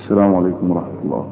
السلام عليكم ورحمة الله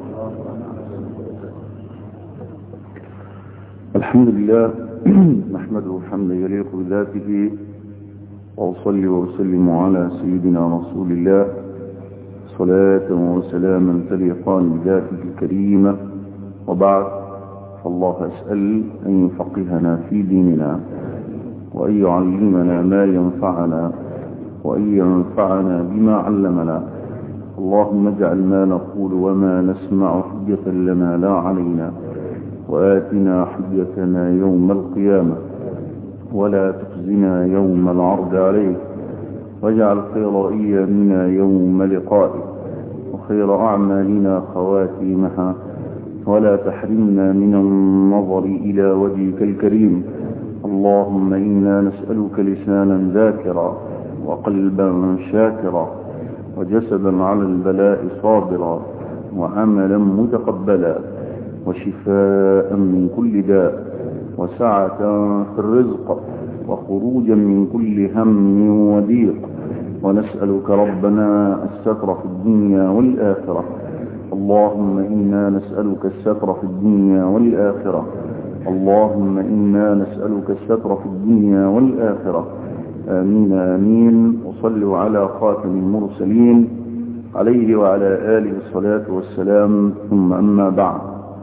الحمد لله نحمده حمدا يليق بذاته وأصلي وأسلم على سيدنا رسول الله صلاة وسلاما تليقان بذاته الكريمة وبعد فالله أسأل أن يفقهنا في ديننا وأن يعلمنا ما ينفعنا وأن ينفعنا بما علمنا اللهم اجعل ما نقول وما نسمع حجة لنا لا علينا وآتنا حجتنا يوم القيامة ولا تخزنا يوم العرض عليك واجعل خير أيامنا يوم لقائك وخير أعمالنا خواتيمها ولا تحرمنا من النظر إلى وجهك الكريم اللهم إنا نسألك لسانا ذاكرا وقلبا شاكرا وجسدا على البلاء صابرا وعملا متقبلا وشفاء من كل داء وسعة في الرزق وخروجا من كل هم وضيق ونسألك ربنا الستر في الدنيا والآخرة اللهم إنا نسألك الستر في الدنيا والآخرة اللهم إنا نسألك الستر في الدنيا والآخرة آمين آمين وصلوا على خاتم المرسلين عليه وعلى آله الصلاة والسلام ثم أما بعد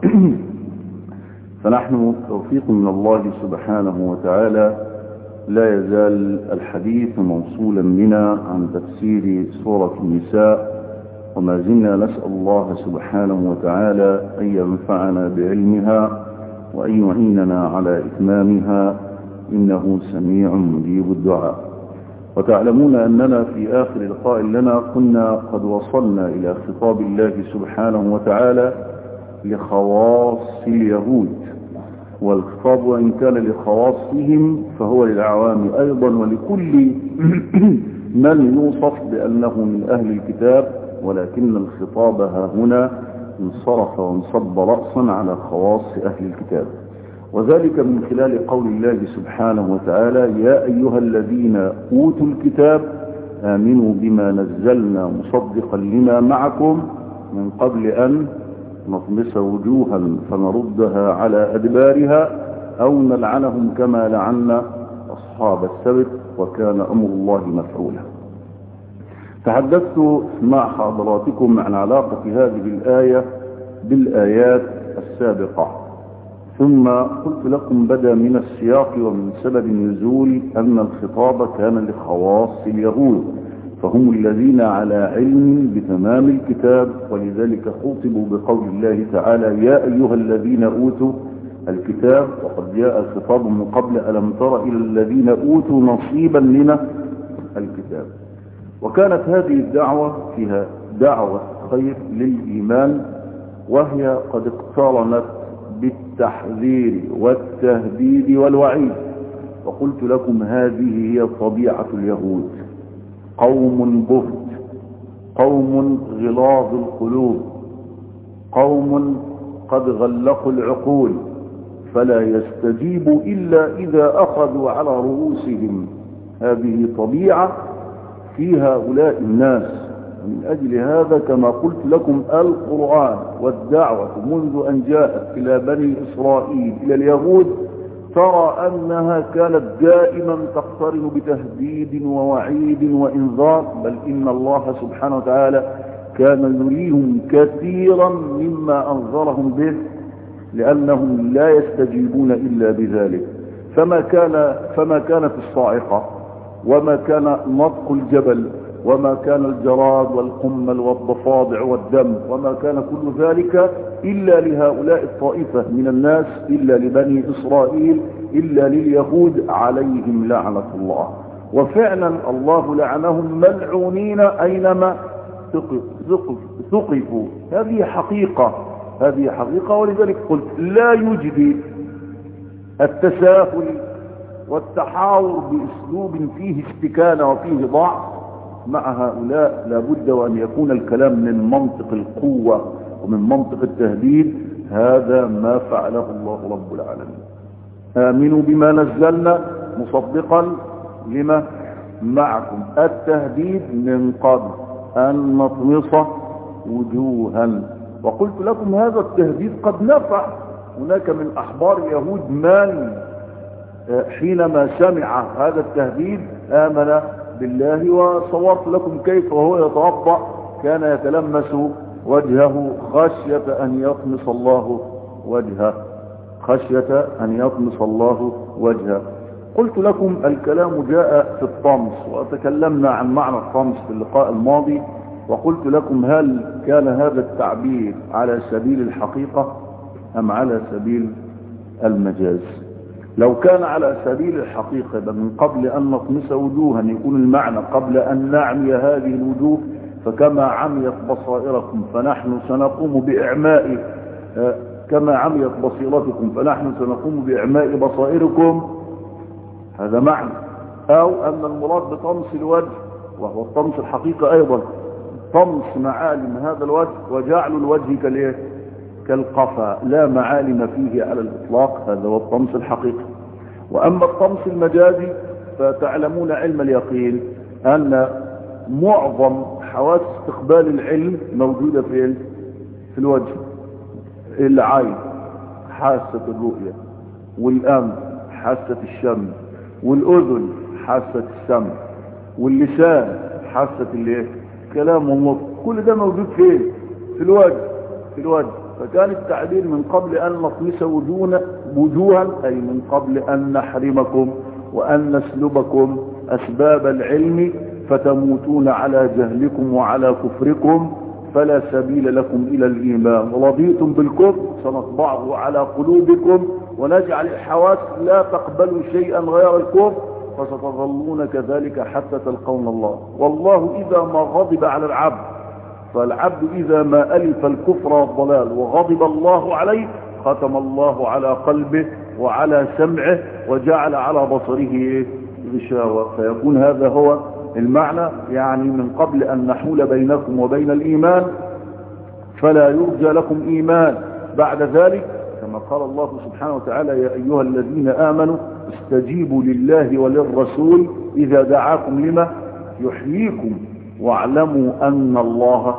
فنحن توفيق من الله سبحانه وتعالى لا يزال الحديث موصولا بنا عن تفسير سورة النساء وما زلنا نسأل الله سبحانه وتعالى أن ينفعنا بعلمها وأن يعيننا على إتمامها إنه سميع مجيب الدعاء وتعلمون أننا في آخر لقاء لنا كنا قد وصلنا إلى خطاب الله سبحانه وتعالى لخواص اليهود والخطاب وإن كان لخواصهم فهو للعوام أيضا ولكل من يوصف بأنه من أهل الكتاب ولكن الخطاب ها هنا انصرف وانصب رأسا على خواص أهل الكتاب وذلك من خلال قول الله سبحانه وتعالى يا أيها الذين أوتوا الكتاب آمنوا بما نزلنا مصدقا لما معكم من قبل أن نطمس وجوها فنردها على أدبارها أو نلعنهم كما لعنا أصحاب السبت وكان أمر الله مفعولا تحدثت مع حضراتكم عن علاقة هذه الآية بالآيات السابقة ثم قلت لكم بدا من السياق ومن سبب النزول أن الخطاب كان لخواص اليهود فهم الذين على علم بتمام الكتاب ولذلك خطبوا بقول الله تعالى يا أيها الذين أوتوا الكتاب وقد جاء الخطاب من قبل ألم تر إلى الذين أوتوا نصيبا من الكتاب وكانت هذه الدعوة فيها دعوة خير للإيمان وهي قد اقترنت بالتحذير والتهديد والوعيد وقلت لكم هذه هي طبيعة اليهود قوم بهت قوم غلاظ القلوب قوم قد غلقوا العقول فلا يستجيب إلا إذا أخذوا على رؤوسهم هذه طبيعة في هؤلاء الناس من أجل هذا كما قلت لكم القرآن والدعوة منذ أن جاءت إلى بني إسرائيل إلى اليهود ترى أنها كانت دائما تقترن بتهديد ووعيد وإنذار بل إن الله سبحانه وتعالى كان يريهم كثيرا مما أنذرهم به لأنهم لا يستجيبون إلا بذلك فما كان فما كانت الصاعقة وما كان نطق الجبل وما كان الجراد والقمل والضفادع والدم وما كان كل ذلك إلا لهؤلاء الطائفة من الناس إلا لبني إسرائيل إلا لليهود عليهم لعنة الله وفعلا الله لعنهم ملعونين أينما ثقفوا هذه حقيقة هذه حقيقة ولذلك قلت لا يجدي التساهل والتحاور بأسلوب فيه استكانة وفيه ضعف مع هؤلاء لابد وأن يكون الكلام من منطق القوة ومن منطق التهديد هذا ما فعله الله رب العالمين آمنوا بما نزلنا مصدقا لما معكم التهديد من قبل أن نطمس وجوها وقلت لكم هذا التهديد قد نفع هناك من أحبار اليهود من حينما سمع هذا التهديد آمن بالله وصورت لكم كيف وهو يتوضأ كان يتلمس وجهه خشية أن يطمس الله وجهه خشية أن يطمس الله وجهه قلت لكم الكلام جاء في الطمس وتكلمنا عن معنى الطمس في اللقاء الماضي وقلت لكم هل كان هذا التعبير على سبيل الحقيقة أم على سبيل المجاز لو كان على سبيل الحقيقة من قبل أن نطمس وجوها يكون المعنى قبل أن نعمي هذه الوجوه فكما عميت بصائركم فنحن سنقوم بإعماء كما عميت بصيرتكم فنحن سنقوم بإعماء بصائركم هذا معنى أو أن المراد بطمس الوجه وهو الطمس الحقيقة أيضا طمس معالم هذا الوجه وجعل الوجه كالايه كالقفا لا معالم فيه على الإطلاق هذا هو الطمس الحقيقي وأما الطمس المجازي فتعلمون علم اليقين أن معظم حواس استقبال العلم موجودة في في الوجه العين حاسة الرؤية والأنف حاسة الشم والأذن حاسة السمع واللسان حاسة الايه كلام النطق كل ده موجود فين في الوجه في الوجه فكان التعبير من قبل أن نطمس وجوها وجوها أي من قبل أن نحرمكم وأن نسلبكم أسباب العلم فتموتون على جهلكم وعلى كفركم فلا سبيل لكم إلى الإيمان رضيتم بالكفر سنطبعه على قلوبكم ونجعل الحواس لا تقبل شيئا غير الكفر فستظلون كذلك حتى تلقون الله والله إذا ما غضب على العبد فالعبد إذا ما ألف الكفر والضلال وغضب الله عليه ختم الله على قلبه وعلى سمعه وجعل على بصره غشاوة فيكون هذا هو المعنى يعني من قبل أن نحول بينكم وبين الإيمان فلا يرجى لكم إيمان بعد ذلك كما قال الله سبحانه وتعالى يا أيها الذين آمنوا استجيبوا لله وللرسول إذا دعاكم لما يحييكم واعلموا أن الله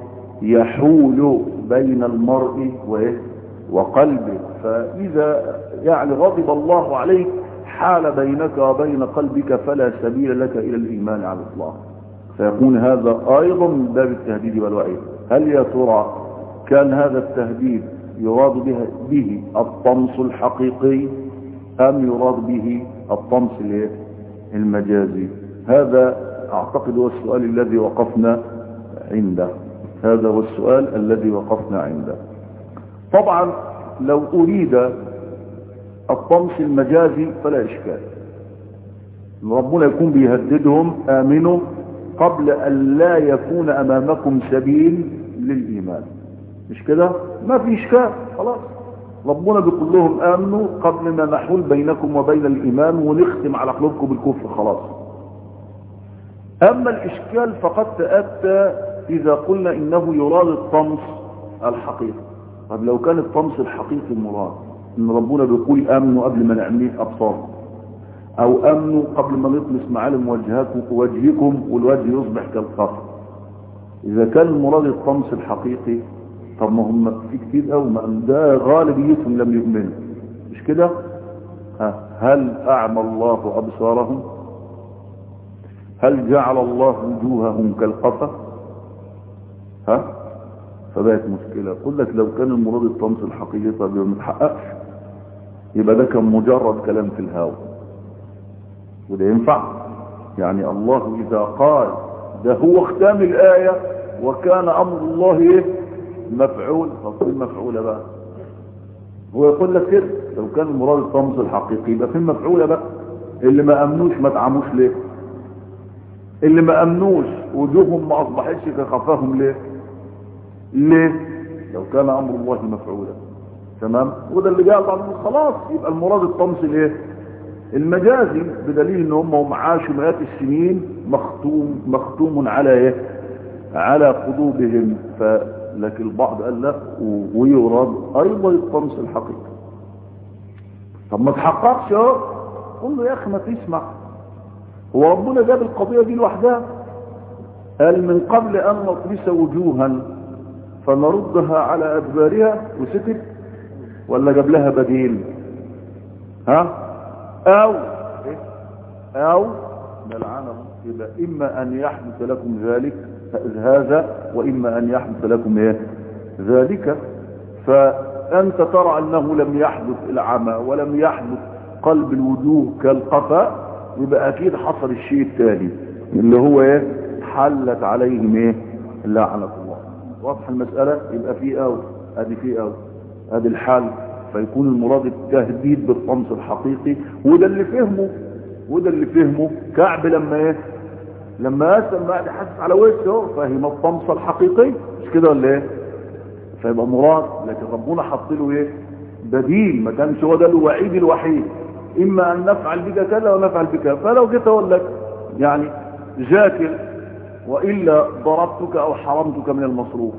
يحول بين المرء وقلبه فإذا يعني غضب الله عليك حال بينك وبين قلبك فلا سبيل لك إلى الإيمان على الإطلاق فيكون هذا أيضا من باب التهديد والوعيد هل يا ترى كان هذا التهديد يراد به, به الطمس الحقيقي أم يراد به الطمس المجازي هذا أعتقد هو السؤال الذي وقفنا عنده هذا هو السؤال الذي وقفنا عنده طبعا لو أريد الطمس المجازي فلا إشكال ربنا يكون بيهددهم آمنوا قبل أن لا يكون أمامكم سبيل للإيمان مش كده ما في إشكال خلاص ربنا بيقول لهم آمنوا قبل ما نحول بينكم وبين الإيمان ونختم على قلوبكم بالكفر خلاص أما الإشكال فقد تأتى إذا قلنا إنه يراد الطمس الحقيقي طب لو كان الطمس الحقيقي المراد ان ربنا بيقول امنوا قبل ما نعميه ابصار او امنوا قبل ما نطمس معالم وجهكم وجهكم والوجه يصبح كالقفر اذا كان المراد الطمس الحقيقي طب ما هم في كتير قوي ما ده غالبيتهم لم يؤمنوا مش كده هل اعمى الله ابصارهم هل جعل الله وجوههم كالقفر ها فبقت مشكلة قل لك لو كان المراد الطمس الحقيقي طب ما تحققش يبقى ده كان مجرد كلام في الهواء وده ينفع يعني الله إذا قال ده هو ختام الآية وكان أمر الله إيه مفعول فقل مفعولة بقى هو يقول لك كده لو كان المراد الطمس الحقيقي يبقى فين مفعولة بقى اللي ما أمنوش ما تعموش ليه اللي ما أمنوش وجوههم ما أصبحتش كخفاهم ليه ليه لو كان امر الله مفعولا تمام وده اللي جاء بعد خلاص يبقى المراد الطمس الايه المجازي بدليل ان هم عاشوا مئات السنين مختوم مختوم على ايه على قلوبهم فلكن البعض قال لا ويراد ايضا الطمس الحقيقي طب ما تحققش اهو قول له يا اخي ما تسمع هو ربنا جاب القضيه دي لوحدها قال من قبل ان نطمس وجوها فنردها على أدبارها وسكت ولا جاب لها بديل ها أو أو نلعنه يبقى إما أن يحدث لكم ذلك هذا وإما أن يحدث لكم إيه ذلك فأنت ترى أنه لم يحدث العمى ولم يحدث قلب الوجوه كالقفا يبقى أكيد حصل الشيء التالي اللي هو إيه حلت عليهم إيه لعنة الله واضح المسألة يبقى في أو هذه في أو هذه الحال فيكون المراد التهديد بالطمس الحقيقي وده اللي فهمه وده اللي فهمه كعب لما ايه لما اسلم بعد حاسس على وشه فهم الطمس الحقيقي مش كده ولا ايه فيبقى مراد لكن ربنا حط له ايه بديل ما كانش هو ده الوعيد الوحيد اما ان نفعل بك كذا ونفعل بك فلو جيت اقول لك يعني ذاكر والا ضربتك او حرمتك من المصروف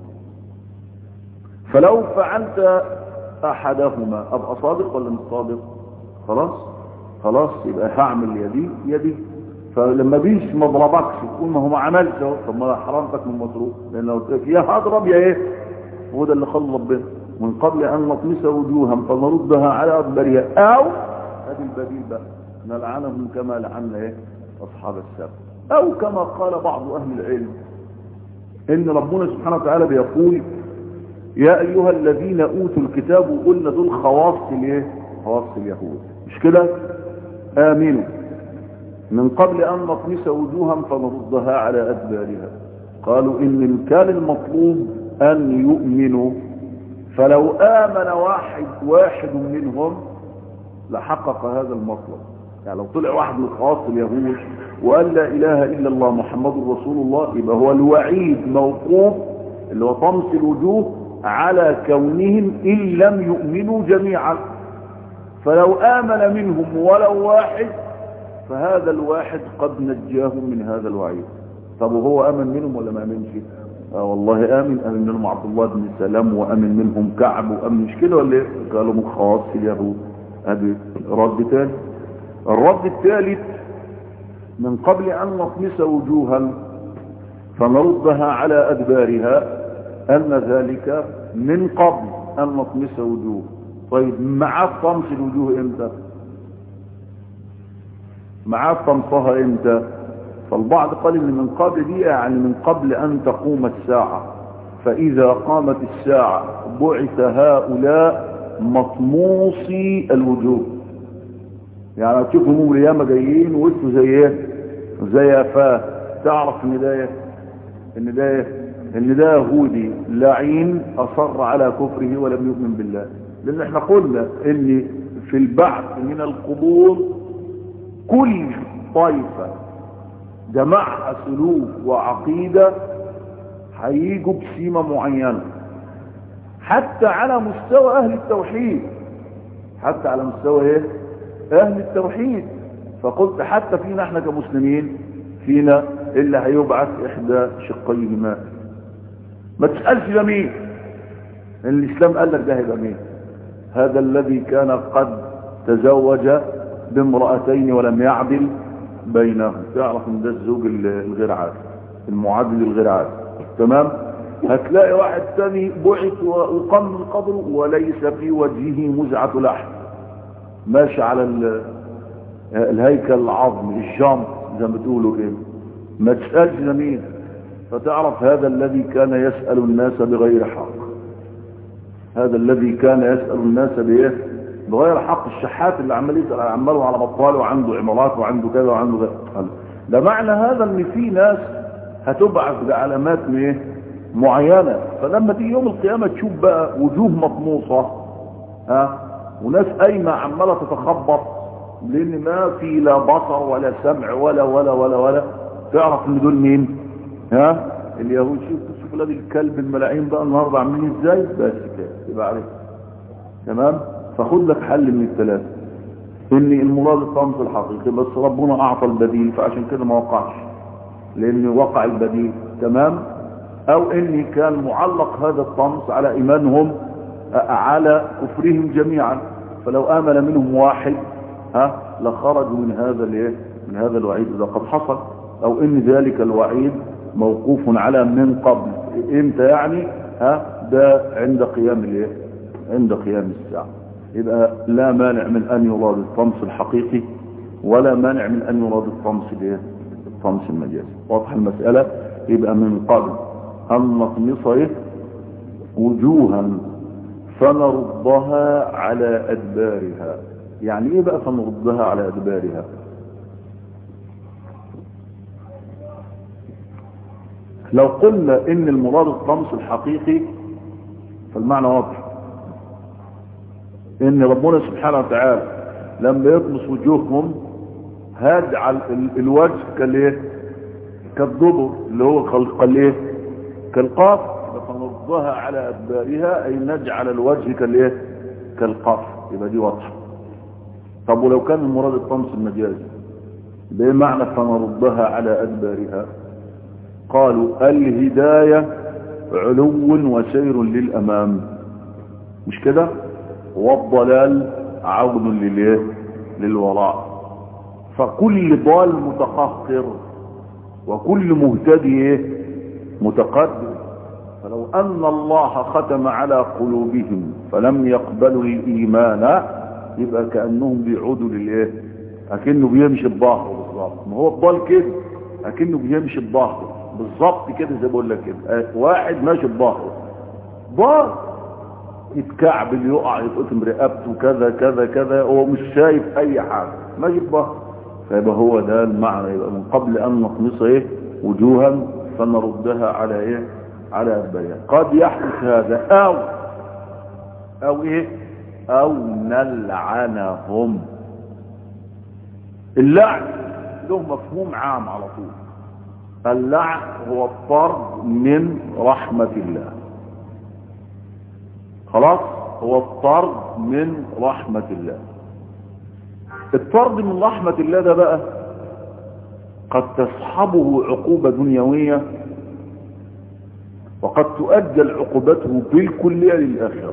فلو فعلت احدهما ابقى صادق ولا مش صادق خلاص خلاص يبقى هعمل يدي يدي فلما بيش ما ضربكش تقول ما هو ما عملش اهو طب ما حرمتك من المصروف لان لو قلت لك يا هضرب يا ايه هو ده اللي خلى ربنا من قبل ان نطمس وجوها فنردها على ادبارها او ادي البديل بقى نلعنهم كما لعنا ايه اصحاب السبت او كما قال بعض اهل العلم ان ربنا سبحانه وتعالى بيقول يا ايها الذين اوتوا الكتاب وقلنا دول خواص الايه خواص اليهود مش كده امنوا من قبل ان نطمس وجوها فنردها على ادبارها قالوا ان كان المطلوب ان يؤمنوا فلو امن واحد واحد منهم لحقق هذا المطلب يعني لو طلع واحد من خواص اليهود وقال لا اله الا الله محمد رسول الله يبقى هو الوعيد موقوف اللي هو طمس الوجوه على كونهم ان لم يؤمنوا جميعا فلو امن منهم ولو واحد فهذا الواحد قد نجاهم من هذا الوعيد طب وهو امن منهم ولا ما امنش آه والله امن امن منهم عبد الله بن سلام وامن منهم كعب وامن مش كده ولا ايه قالوا من خواص اليهود ادي رد ثاني الرد الثالث من قبل ان نطمس وجوها فنردها على ادبارها ان ذلك من قبل ان نطمس وجوه طيب مع طمس الوجوه امتى مع طمسها امتى فالبعض قال ان من قبل دي يعني من قبل ان تقوم الساعة فاذا قامت الساعة بعث هؤلاء مطموسي الوجوه يعني تشوفوا نور ياما جايين وانتوا زي ايه زي افاه تعرف ان ده ان ده ان ده يهودي لعين اصر على كفره ولم يؤمن بالله لان احنا قلنا ان في البعث من القبور كل طائفة جمعها سلوك وعقيدة هيجوا بسيمة معينة حتى على مستوى اهل التوحيد حتى على مستوى ايه اهل التوحيد فقلت حتى فينا احنا كمسلمين فينا اللي هيبعث احدى شقيهما ما تسألش ده مين الاسلام قال لك ده هيبقى مين هذا الذي كان قد تزوج بامرأتين ولم يعدل بينهم تعرف ان ده الزوج الغير عادل المعادل الغير عادل تمام هتلاقي واحد ثاني بعث وقام من قبره وليس في وجهه مزعة لحم ماشي على الهيكل العظمي الجامب زي ما بتقولوا كده ما تسألش ده مين فتعرف هذا الذي كان يسأل الناس بغير حق هذا الذي كان يسأل الناس بايه بغير حق الشحات اللي عمال يسأل عماله على بطاله وعنده عمارات وعنده كذا وعنده كذا ده معنى هذا ان في ناس هتبعث بعلامات ايه معينة فلما تيجي يوم القيامة تشوف بقى وجوه مطموسة ها وناس قايمة عمالة تتخبط لان ما في لا بصر ولا سمع ولا ولا ولا ولا تعرف ان دول مين ها اليهود شوف شوف ولاد الكلب الملاعين بقى النهارده عاملين ازاي بس كده يبقى عليك تمام فخد لك حل من الثلاثه ان المراد الطمس الحقيقي بس ربنا اعطى البديل فعشان كده ما وقعش لان وقع البديل تمام او ان كان معلق هذا الطمس على ايمانهم على كفرهم جميعا فلو امن منهم واحد ها لخرجوا من هذا الايه من هذا الوعيد اذا قد حصل او ان ذلك الوعيد موقوف على من قبل امتى يعني ها ده عند قيام الايه عند قيام الساعة يبقى لا مانع من ان يراد الطمس الحقيقي ولا مانع من ان يراد الطمس الايه الطمس المجازي واضح المسألة يبقى من قبل ان نطمس ايه وجوها فنردها على ادبارها يعني ايه بقى فنردها على ادبارها لو قلنا ان المراد الطمس الحقيقي فالمعنى واضح ان ربنا سبحانه وتعالى لما يطمس وجوههم هجعل الوجه كالايه كالضبر اللي هو خلق الايه كالقاف فنردها على ادبارها اي نجعل الوجه كالايه كالقاف يبقى دي واضحه طب ولو كان المراد الطمس المجازي بايه معنى فنردها على ادبارها قالوا الهداية علو وسير للأمام مش كده والضلال عود لليه للوراء فكل ضال متقهقر وكل مهتدي متقدم فلو أن الله ختم على قلوبهم فلم يقبلوا الإيمان يبقى كأنهم بيعودوا للإيه أكنه بيمشي الظهر بالظبط ما هو الضال كده أكنه بيمشي الظهر بالظبط كده زي بقول لك كده واحد ماشي بظهره ضار يتكعبل يقع يتقطم رقبته كذا كذا كذا هو مش شايف اي حاجه ماشي بظهره فيبقى هو ده المعنى يبقى من قبل ان نطمس ايه وجوها فنردها على ايه على ادبارها قد يحدث هذا او او ايه او نلعنهم اللعن له مفهوم عام على طول اللعن هو الطرد من رحمة الله خلاص هو الطرد من رحمة الله الطرد من رحمة الله ده بقى قد تصحبه عقوبة دنيوية وقد تؤجل عقوبته بالكلية للآخرة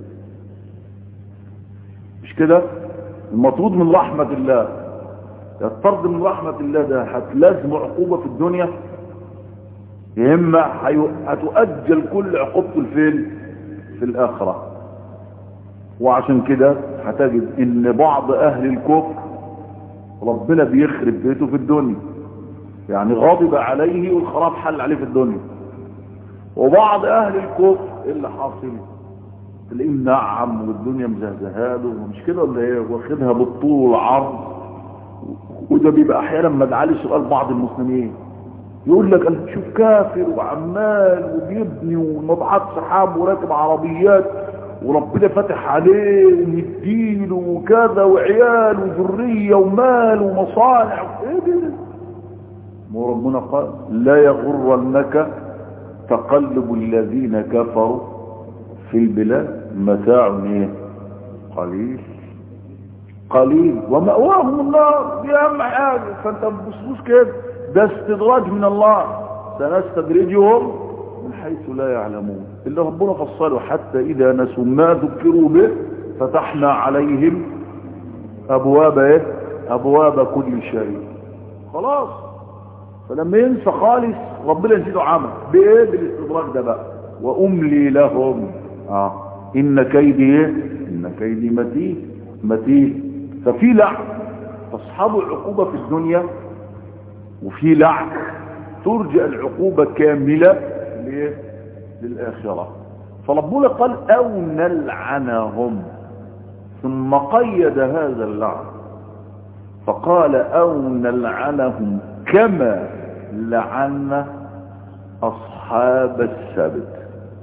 مش كده المطرود من رحمة الله الطرد من رحمة الله ده هتلازم عقوبة في الدنيا يا اما هتؤجل كل عقوبته الفين في الاخرة وعشان كده هتجد ان بعض اهل الكفر ربنا بيخرب بيته في الدنيا يعني غاضب عليه والخراب حل عليه في الدنيا وبعض اهل الكفر ايه اللي حاصل تلاقيه منعم والدنيا مزهزهاله ومش كده ولا ايه واخدها بالطول والعرض وده بيبقى احيانا مدعالي سؤال بعض المسلمين يقول لك انا شوف كافر وعمال وبيبني ونبعات سحاب وراكب عربيات وربنا فاتح عليه ومديله وكذا وعيال وذريه ومال ومصانع ايه ده وربنا قال لا يغرنك تقلب الذين كفروا في البلاد متاع ايه قليل قليل ومأواهم النار دي اهم حاجه فانت بتبصبص كده ده استدراج من الله سنستدرجهم من حيث لا يعلمون اللي ربنا فصله حتى اذا نسوا ما ذكروا به فتحنا عليهم ابواب ايه ابواب كل شيء خلاص فلما ينسى خالص ربنا يزيده عمل بايه بالاستدراج ده بقى واملي لهم اه ان كيدي ايه ان كيدي متين متين ففي لعن تصحب العقوبة في الدنيا وفي لعن ترجع العقوبة كاملة للآخرة فربنا قال أو نلعنهم ثم قيد هذا اللعن فقال أو نلعنهم كما لعنا أصحاب السبت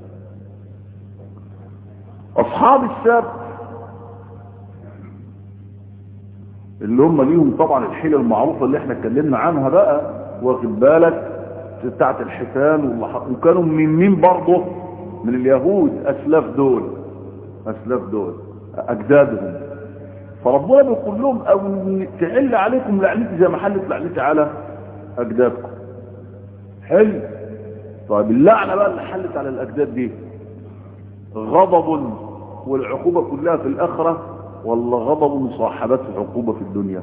أصحاب السبت اللي هم ليهم طبعا الحيلة المعروفة اللي احنا اتكلمنا عنها بقى واخد بالك بتاعت الحيتان وكانوا من مين برضه من اليهود اسلاف دول اسلاف دول اجدادهم فربنا بيقول لهم او تعل عليكم لعنتي زي ما حلت لعنتي على اجدادكم حلو طيب اللعنه بقى اللي حلت على الاجداد دي غضب والعقوبه كلها في الاخره ولا غضب صاحبته عقوبة في الدنيا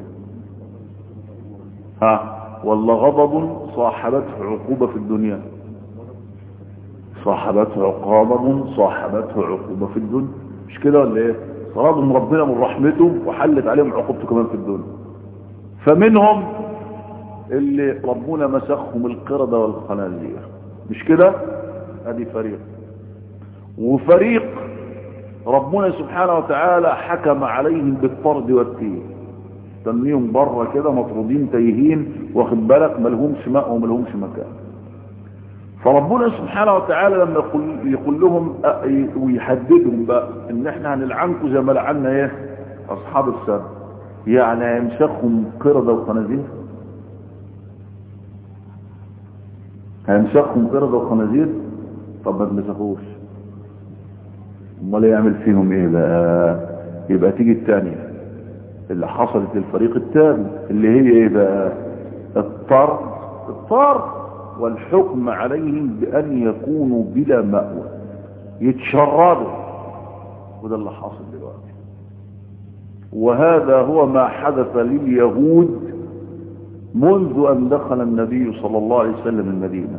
ها ولا غضب صاحبته عقوبة في الدنيا صاحبته عقابة صاحبته عقوبة في الدنيا مش كده ولا ايه صرادهم ربنا من رحمته وحلت عليهم عقوبته كمان في الدنيا فمنهم اللي ربنا مسخهم القردة والخنازير مش كده ادي فريق وفريق ربنا سبحانه وتعالى حكم عليهم بالطرد والتيه تنميهم بره كده مطرودين تايهين واخد بالك ملهمش ماء وملهمش مكان فربنا سبحانه وتعالى لما يقول, يقول لهم ويحددهم بقى ان احنا هنلعنكم زي ما لعنا ايه اصحاب السبت يعني هيمسخهم قردة وخنازير هيمسخهم قردة وخنازير طب ما تمسخوش امال يعمل فيهم ايه بقى يبقى تيجي الثانيه اللي حصلت للفريق الثاني اللي هي ايه بقى الطرد الطرد والحكم عليهم بان يكونوا بلا مأوى يتشردوا وده اللي حاصل دلوقتي وهذا هو ما حدث لليهود منذ ان دخل النبي صلى الله عليه وسلم المدينة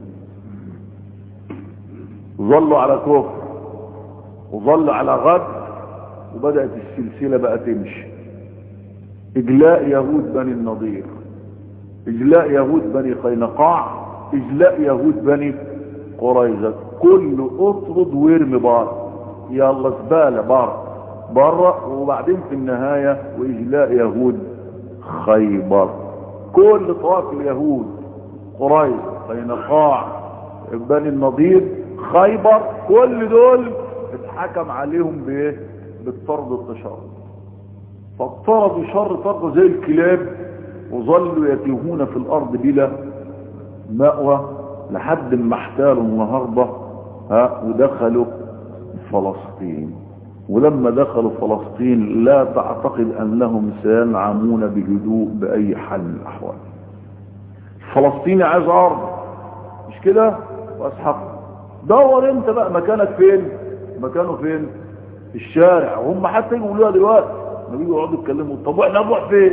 ظلوا على كفر وظلوا على غد وبدأت السلسلة بقى تمشي اجلاء يهود بني النضير اجلاء يهود بني قينقاع اجلاء يهود بني قريظة كل اطرد وارمي بار يلا زبالة بار بره وبعدين في النهاية واجلاء يهود خيبر كل طواف اليهود قريظة قينقاع بني النضير خيبر كل دول اتحكم عليهم بايه بالطرد التشرد فاضطردوا شر طرد زي الكلاب وظلوا يتيهون في الارض بلا مأوى لحد ما احتالوا النهارده ها ودخلوا فلسطين ولما دخلوا فلسطين لا تعتقد انهم سينعمون بهدوء باي حال من الاحوال فلسطيني عايز ارض مش كده واصحاب دور انت بقى مكانك فين مكانه فين في الشارع وهم حتى يقولوها دلوقتي ما بيجوا يقعدوا يتكلموا طب واحنا نروح فين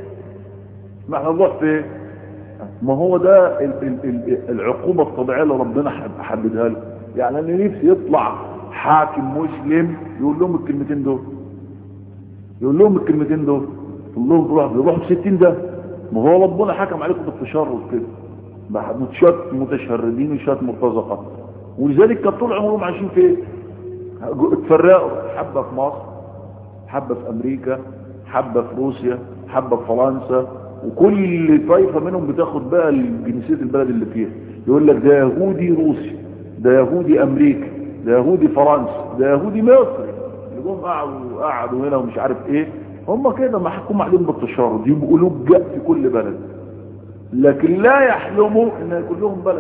ما احنا نروح فين ما هو ده ال ال ال العقوبة الطبيعية اللي ربنا حددها له يعني انا نفسي يطلع حاكم مسلم يقول لهم الكلمتين دول يقول لهم الكلمتين دول يقول لهم روح بيروحوا ب 60 ده ما هو ربنا حكم عليكم بالتشرد كده شات متشردين وشات مرتزقه ولذلك كان طول عمرهم عايشين فين اتفرقوا حبه في مصر حبه في امريكا حبه في روسيا حبه في فرنسا وكل طائفه منهم بتاخد بقى جنسيه البلد اللي فيها يقول لك ده يهودي روسي ده يهودي امريكا ده يهودي فرنسا ده يهودي مصري اللي جم قعدوا قعدوا هنا ومش عارف ايه هم كده محكوم عليهم بالتشرد يبقوا لجأ في كل بلد لكن لا يحلموا ان يكون لهم بلد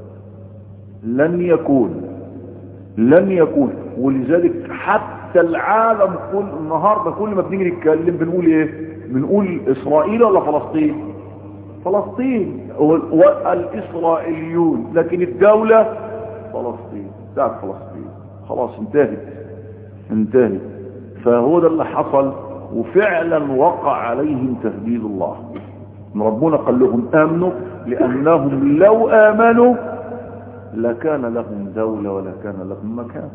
لن يكون لن يكون ولذلك حتى العالم كل النهارده كل ما بنيجي نتكلم بنقول ايه بنقول اسرائيل ولا فلسطين فلسطين والاسرائيليون لكن الدولة فلسطين بتاعت فلسطين خلاص انتهت انتهت فهو ده اللي حصل وفعلا وقع عليهم تهديد الله ربنا قال لهم امنوا لانهم لو امنوا لكان لهم دولة ولا كان لهم مكان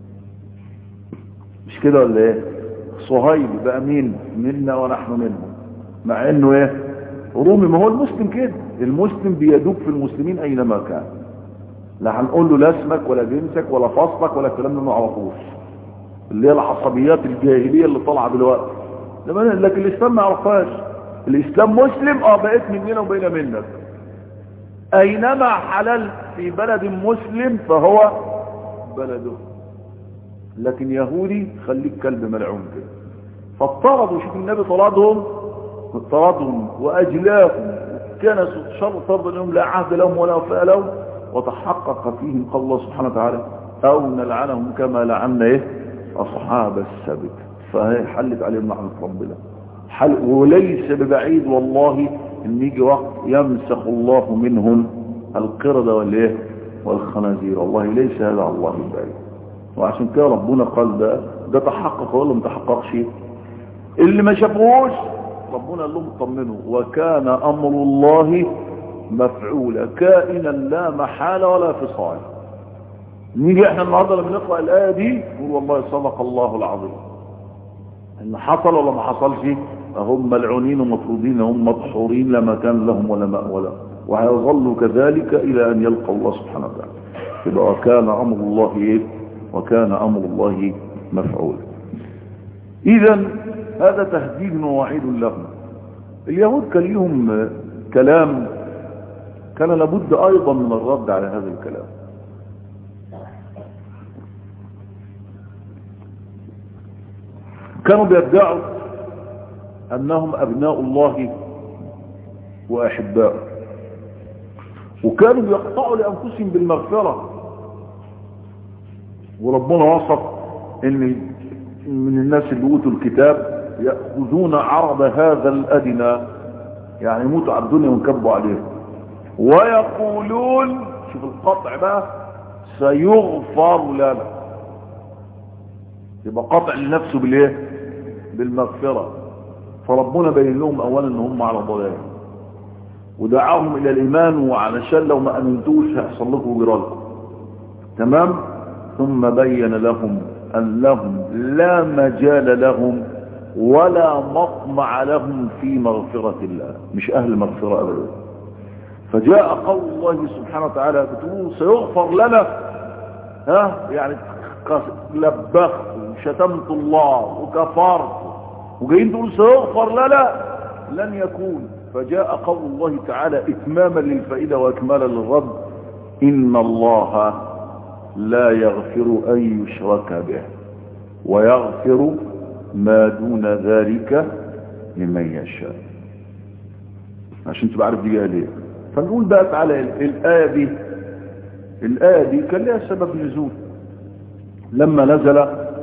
مش كده ولا ايه صهيب بقى مين منا ونحن منهم مع انه ايه رومي ما هو المسلم كده المسلم بيدوب في المسلمين اينما كان لا هنقول له لا اسمك ولا جنسك ولا فصلك ولا الكلام ده ما نعرفوش اللي هي العصبيات الجاهليه اللي طالعه دلوقتي لكن الاسلام ما يعرفهاش الاسلام مسلم اه بقيت مننا وبين منك اينما حللت في بلد مسلم فهو بلده لكن يهودي خليك كلب ملعون كده فاضطردوا شوف النبي طردهم طردهم واجلاهم كان شر طرد لهم لا عهد لهم ولا وفاء لهم وتحقق فيهم قول الله سبحانه وتعالى او نلعنهم كما لعنا ايه اصحاب السبت فهي حلت عليهم لعنه ربنا حل وليس ببعيد والله ان يجي وقت يمسخ الله منهم القردة والايه والخنازير والله ليس هذا على الله البعيد وعشان كده ربنا قال ده ده تحقق ولا ما تحققش اللي ما شافوش ربنا قال لهم اطمنوا وكان امر الله مفعولا كائنا لا محالة ولا فصال نيجي احنا النهارده لما نقرا الايه دي نقول والله صدق الله العظيم ان حصل ولا ما حصلش هم ملعونين ومطرودين هم مدحورين لا مكان لهم ولا مأوى لهم وهيظلوا كذلك الى ان يلقوا الله سبحانه وتعالى يبقى وكان امر الله ايه وكان امر الله مفعولا اذا هذا تهديد ووعيد لهم اليهود كان لهم كلام كان لابد ايضا من الرد على هذا الكلام كانوا بيدعوا انهم ابناء الله واحباؤه وكانوا بيقطعوا لانفسهم بالمغفرة وربنا وصف ان من الناس اللي اوتوا الكتاب يأخذون عرض هذا الادنى يعني يموتوا على الدنيا وينكبوا عليها ويقولون شوف القطع بقى سيغفر لنا يبقى قطع لنفسه بالايه بالمغفرة فربنا بين لهم اولا ان هم على ضلال ودعاهم الى الايمان وعلشان لو ما امنتوش هيحصل لكم وجرالكم تمام ثم بين لهم انهم لا مجال لهم ولا مطمع لهم في مغفرة الله مش اهل مغفرة ابدا فجاء قول الله سبحانه وتعالى بتقول سيغفر لنا ها يعني لبخت وشتمت الله وكفرت وجايين تقول سيغفر لنا لن يكون فجاء قول الله تعالى اتماما للفائدة واكمالا للرد ان الله لا يغفر ان يشرك به ويغفر ما دون ذلك لمن يشاء عشان تبقى عارف دي جايه ليه فنقول بقى تعالى الآية دي الآية دي كان لها سبب نزول لما نزل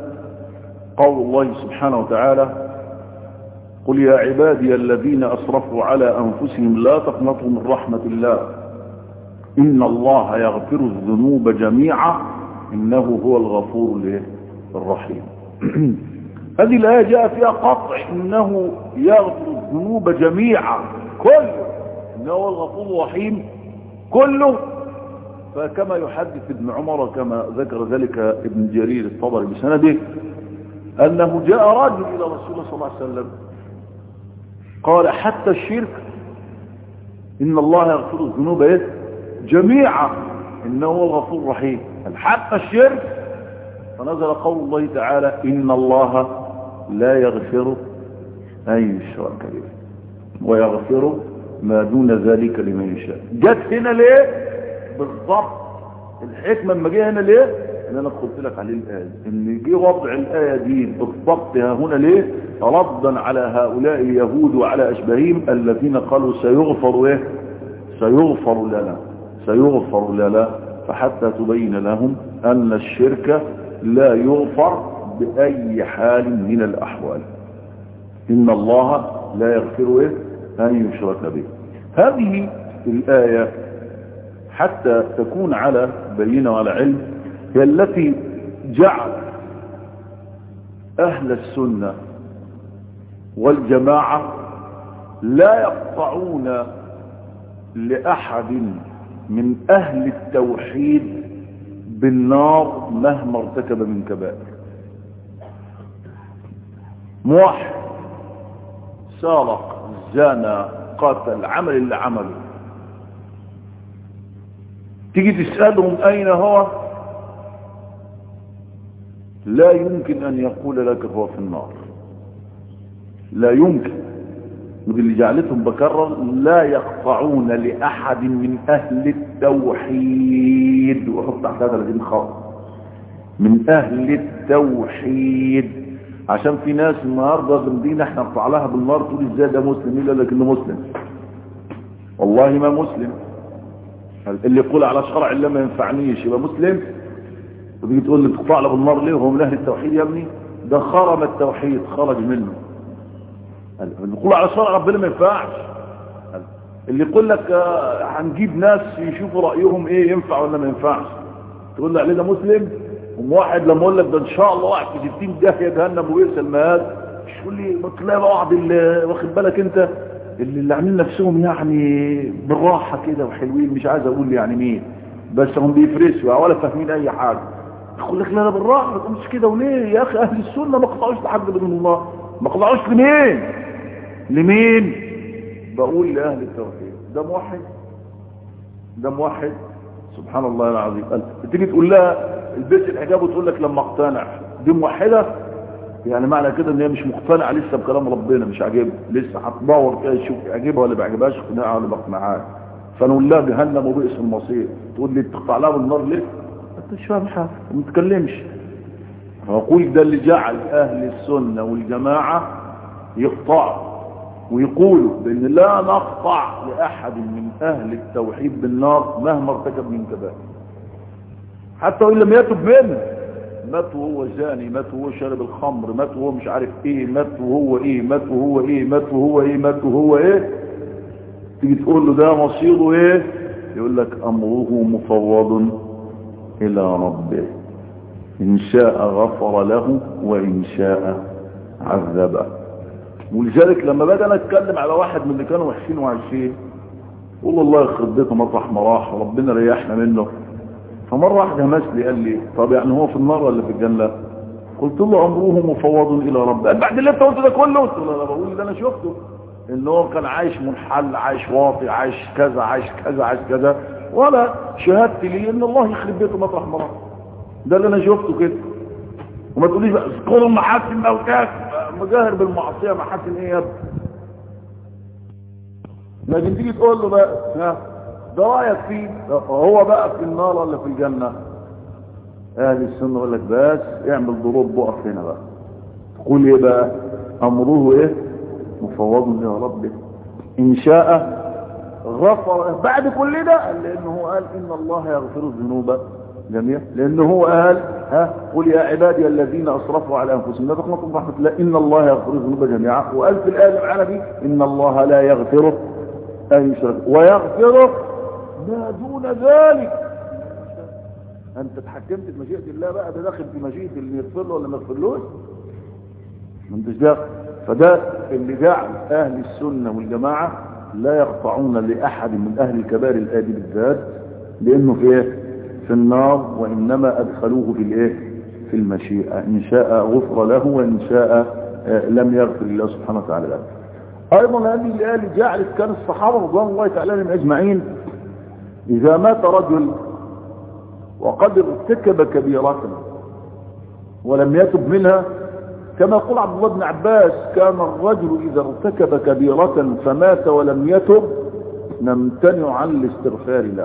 قول الله سبحانه وتعالى قل يا عبادي الذين أسرفوا على أنفسهم لا تقنطوا من رحمة الله إن الله يغفر الذنوب جميعا إنه هو الغفور الرحيم هذه الآية جاء فيها قطع إنه يغفر الذنوب جميعا كله إنه هو الغفور الرحيم كله فكما يحدث ابن عمر كما ذكر ذلك ابن جرير الطبري بسنده أنه جاء رجل إلى رسول الله صلى الله عليه وسلم قال حتى الشرك إن الله يغفر الذنوب إيه؟ جميعا إنه هو الغفور الرحيم حتى الشرك فنزل قول الله تعالى إن الله لا يغفر أن يشرك به ويغفر ما دون ذلك لمن يشاء جت هنا ليه بالضبط الحكمة لما جه هنا ليه ان انا قلت لك عليه الآية ان جه وضع الآية دي بالضبط ها هنا ليه ردا على هؤلاء اليهود وعلى أشباههم الذين قالوا سيغفر ايه سيغفر لنا سيغفر لنا فحتى تبين لهم أن الشرك لا يغفر بأي حال من الأحوال إن الله لا يغفر إيه؟ أن يشرك به هذه الآية حتى تكون على بينة وعلى علم هي التي جعل أهل السنة والجماعة لا يقطعون لأحد من أهل التوحيد بالنار مهما ارتكب من كبائر موحد سارق زنى قتل عمل اللي عمله تيجي تسألهم أين هو لا يمكن أن يقول لك هو في النار لا يمكن اللي جعلتهم بكرر لا يقطعون لأحد من أهل التوحيد وحط تحت هذا الذين خاص من أهل التوحيد عشان في ناس النهاردة بندين احنا نقطع لها بالنار تقول ازاي ده مسلم يقول لك انه مسلم والله ما مسلم اللي يقول على شرع الله ما ينفعنيش يبقى مسلم وتيجي تقول لي تقطع له بالنار ليه وهو من اهل التوحيد يا ابني ده خرم التوحيد خرج منه اللي يقول على شرع ربنا ما ينفعش اللي يقول لك هنجيب ناس يشوفوا رايهم ايه ينفع ولا ما ينفعش تقول له عليه ده مسلم واحد لما اقول لك ده ان شاء الله واحد في 60 داهيه جهنم وبئس المهاد مش تقول لي ما تلاقي بعض اللي واخد بالك انت اللي, اللي عاملين نفسهم يعني بالراحه كده وحلوين مش عايز اقول يعني مين بس هم بيفرسوا ولا فاهمين اي حاجة يقول لك لا لا بالراحة ما تقولش كده وليه يا اخي اهل السنة ما قطعوش لحد من الله ما قطعوش لمين لمين بقول لاهل التوحيد ده موحد ده موحد سبحان الله العظيم قال تيجي تقول لها البس الحجاب وتقول لك لما اقتنع دي موحده يعني معنى كده ان هي مش مقتنعه لسه بكلام ربنا مش عاجبها لسه هتدور كده تشوف يعجبها ولا ما يعجبهاش اقتناعها ولا ما اقتنعهاش فنقول لها جهنم وبئس المصير تقول لي تقطع لها بالنار ليه؟ انت مش فاهم حاجه ما تتكلمش فاقول ده اللي جعل اهل السنه والجماعه يقطعوا ويقولوا بان لا نقطع لاحد من اهل التوحيد بالنار مهما ارتكب من كبائر حتى وان لم يتب منه مات وهو زاني مات وهو شارب الخمر مات وهو مش عارف ايه مات وهو ايه مات وهو ايه مات وهو ايه مات وهو ايه تيجي تقول له ده مصيره ايه يقول لك امره مفوض الى ربه ان شاء غفر له وان شاء عذبه ولذلك لما بدأ انا اتكلم على واحد من اللي كانوا وحشين وعايشين قول الله يخرب بيته مطرح ما راح وربنا ريحنا منه فمرة واحد همس لي قال لي طب يعني هو في النار ولا في الجنة قلت له امره مفوض الى رب قال بعد اللي انت قلت ده كله قلت له انا بقول اللي انا شفته ان هو كان عايش منحل عايش واطي عايش كذا عايش كذا عايش كذا ولا شهادتي لي ان الله يخرب بيته مطرح ما راح ده اللي انا شفته كده وما تقوليش بقى اذكروا محاسن موتاك مجاهر بالمعصيه محاسن ايه يا ابني لكن تيجي تقول له بقى ها ده رايك فيه هو بقى في النار ولا في الجنه اهل السنه يقول لك بس اعمل ضروب بقف هنا بقى تقول ايه بقى امره ايه مفوض الى ربه ان شاء غفر بعد كل ده قال لانه هو قال ان الله يغفر الذنوب جميعا لانه هو قال ها قل يا عبادي الذين اسرفوا على انفسهم لا تقنطوا من رحمه الله ان الله يغفر الذنوب جميعا وقال في الايه اللي معانا دي ان الله لا يغفر ان يشرك ويغفر ما دون ذلك انت اتحكمت في مشيئه الله بقى ده داخل في مشيئه اللي يغفر له ولا ما يغفرلوش ما انتش داخل فده اللي جعل اهل السنه والجماعه لا يقطعون لاحد من اهل الكبائر الادي بالذات لانه في ايه في النار وانما ادخلوه في الايه في المشيئه ان شاء غفر له وان شاء لم يغفر الله سبحانه وتعالى له ايضا هذه الايه اللي جعلت كان الصحابه رضوان الله تعالى عليهم اجمعين اذا مات رجل وقد ارتكب كبيرة ولم يتب منها كما يقول عبد الله بن عباس كان الرجل إذا ارتكب كبيرة فمات ولم يتب نمتنع عن الاستغفار له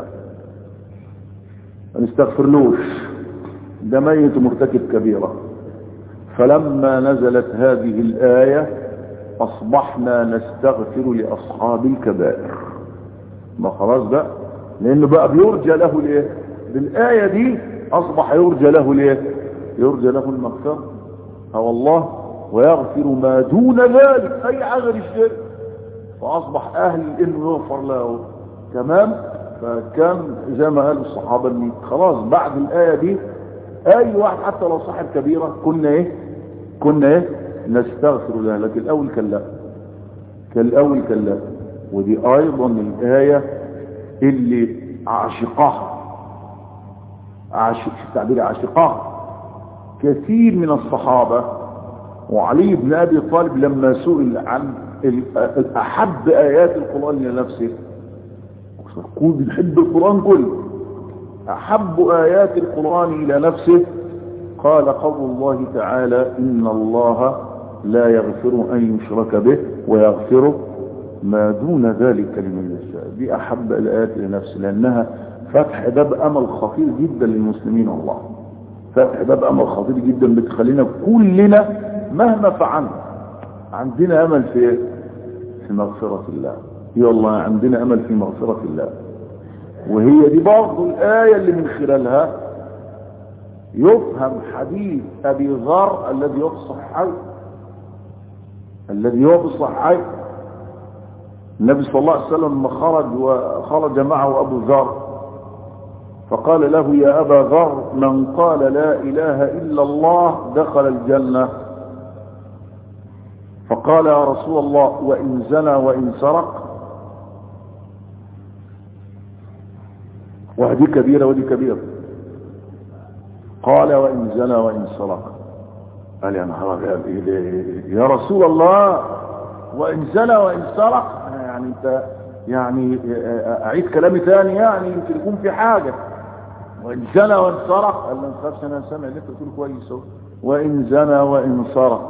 ما نستغفرلوش ده ميت مرتكب كبيرة فلما نزلت هذه الآية أصبحنا نستغفر لأصحاب الكبائر ما خلاص بقى لأنه بقى بيرجى له الايه بالآية دي أصبح يرجى له ليه يرجى له المغفرة هو الله ويغفر ما دون ذلك أي عغر الشرك فأصبح أهل إنه يغفر له تمام فكان زي ما قال الصحابة اللي خلاص بعد الآية دي أي واحد حتى لو صاحب كبيرة كنا إيه كنا إيه نستغفر له لكن الأول كان لا كان الأول كان لا ودي أيضا الآية اللي عاشقها عاشق في التعبير عاشقاه كثير من الصحابة وعلي بن أبي طالب لما سئل عن أحب آيات القرآن لنفسه يقول بنحب القرآن كله أحب آيات القرآن إلى نفسه قال قول الله تعالى إن الله لا يغفر أن يشرك به ويغفر ما دون ذلك لمن يشاء دي أحب الآيات لنفسه لأنها فتح باب امل خطير جدا للمسلمين والله فتح باب امل خطير جدا بتخلينا كلنا مهما فعلنا عندنا امل في في مغفرة الله يا الله عندنا امل في مغفرة الله وهي دي برضه الآية اللي من خلالها يفهم حديث أبي ذر الذي هو في الصحيحين الذي هو في الصحيحين النبي صلى الله عليه وسلم لما خرج وخرج معه أبو ذر فقال له يا أبا ذر من قال لا إله إلا الله دخل الجنة فقال يا رسول الله وإن زنى وإن سرق ودي كبيرة ودي كبيرة قال وإن زنى وإن سرق قال يا نهار يا رسول الله وإن زنى وإن سرق يعني انت يعني أعيد كلامي ثاني يعني يمكن يكون في حاجة وإن زنى وإن سرق قال له خلاص أنا سامع اللي أنت بتقول كويس وإن زنى وإن سرق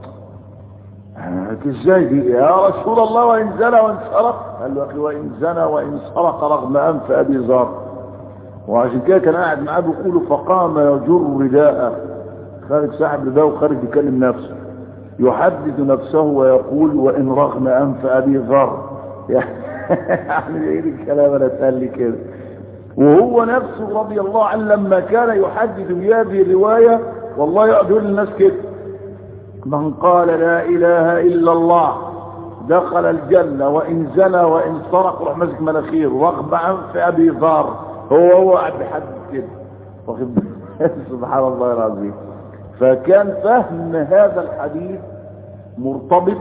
ازاي دي يا رسول الله وإن زنى وإن سرق قال له أخي وإن زنى وإن سرق رغم أنف أبي ذر وعشان كده كان قاعد معاه بيقول فقام يجر رداءه خارج ساحب رداءه وخارج يكلم نفسه يحدث نفسه ويقول وإن رغم أنف أبي ذر يعني ايه الكلام انا اتقال لي كده وهو نفسه رضي الله عنه لما كان يحدث بهذه الرواية والله يقعد يقول للناس كده من قال لا إله إلا الله دخل الجنة وإن زنى وإن سرق روح ماسك مناخير رغم أنف أبي ذر هو هو قاعد بيحدث كده واخد سبحان الله العظيم فكان فهم هذا الحديث مرتبط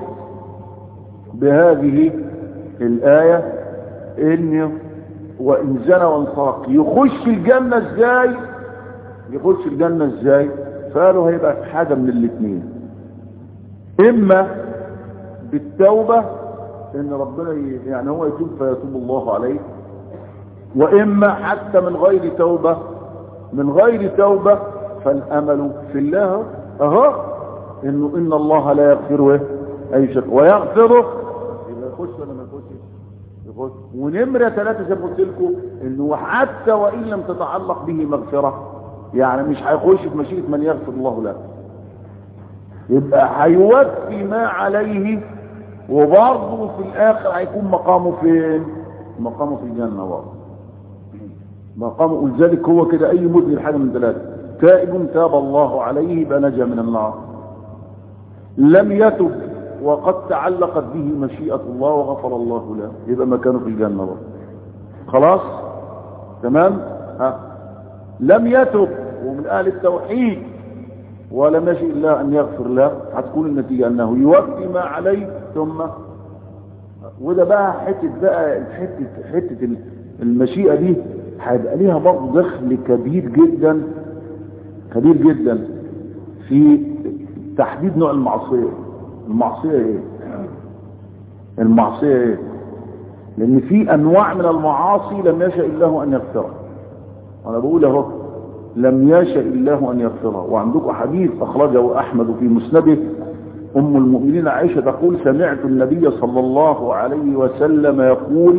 بهذه الآية إن وإن زنى وانسرق يخش الجنة ازاي يخش الجنة ازاي فقالوا هيبقى في حاجة من الاثنين إما بالتوبة إن ربنا يعني هو يتوب فيتوب الله عليه وإما حتى من غير توبة من غير توبة فالأمل في الله أهو إنه إن الله لا يغفره أي شيء ويغفره يبقى يخش ولا ما يخش يخش ونمرة ثلاثة زي ما قلت لكم إنه حتى وإن لم تتعلق به مغفرة يعني مش هيخش في مشيئة من يغفر الله له يبقى هيوفي ما عليه وبرضه في الآخر هيكون مقامه فين مقامه في الجنة برضه مقامه ولذلك هو كده أي مذنب حاجة من ثلاثة تائب تاب الله عليه يبقى نجا من النار لم يتب وقد تعلقت به مشيئة الله وغفر الله له يبقى مكانه في الجنة برضه خلاص تمام ها لم يتب ومن أهل التوحيد ولم يشئ الله أن يغفر له هتكون النتيجة أنه يوفي ما عليه ثم وده بقى حتة بقى حتة, حتة المشيئة دي هيبقى ليها برضه دخل كبير جدا كبير جدا في تحديد نوع المعصية المعصية ايه المعصية ايه لان في انواع من المعاصي لم يشاء الله ان يغفرها وانا بقول اهو لم يشاء الله ان يغفرها وعندكم حديث اخرجه احمد في مسنده ام المؤمنين عائشة تقول سمعت النبي صلى الله عليه وسلم يقول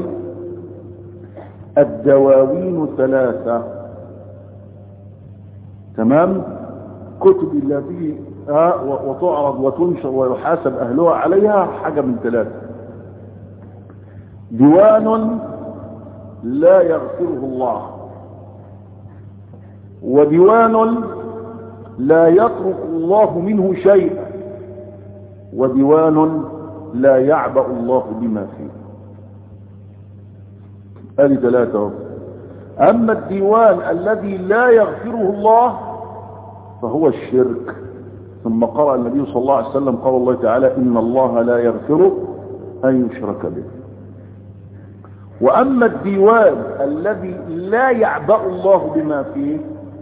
الدواوين ثلاثة تمام كتب التي وتعرض وتنشر ويحاسب أهلها عليها حاجة من ثلاثة ديوان لا يغفره الله وديوان لا يترك الله منه شيئا وديوان لا يعبأ الله بما فيه هذه ثلاثة أما الديوان الذي لا يغفره الله فهو الشرك ثم قرأ النبي صلى الله عليه وسلم قال الله تعالى إن الله لا يغفر أن يشرك به وأما الديوان الذي لا يعبأ الله بما فيه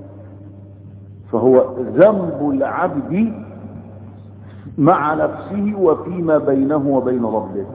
فهو ذنب العبد مع نفسه وفيما بينه وبين ربه